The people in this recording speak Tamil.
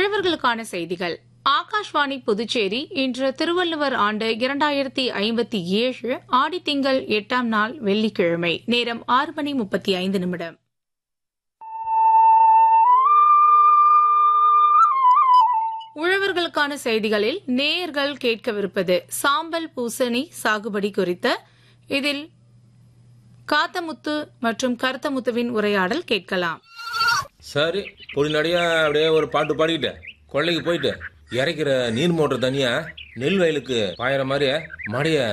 உழவர்களுக்கான செய்திகள் ஆகாஷ்வாணி புதுச்சேரி இன்று திருவள்ளுவர் ஆண்டு இரண்டாயிரத்தி ஐம்பத்தி ஏழு ஆடித்திங்கள் எட்டாம் நாள் வெள்ளிக்கிழமை நேரம் ஆறு மணி முப்பத்தி ஐந்து நிமிடம் உழவர்களுக்கான செய்திகளில் நேயர்கள் கேட்கவிருப்பது சாம்பல் பூசணி சாகுபடி குறித்த இதில் காத்தமுத்து மற்றும் கருத்தமுத்துவின் உரையாடல் கேட்கலாம் சரி பொடிநடையா அப்படியே ஒரு பாட்டு பாடிக்கிட்டு கொள்ளைக்கு போயிட்டு இறைக்கிற நீர் மோட்டர் தனியா நெல் வயலுக்கு பாயிற மாதிரி மடைய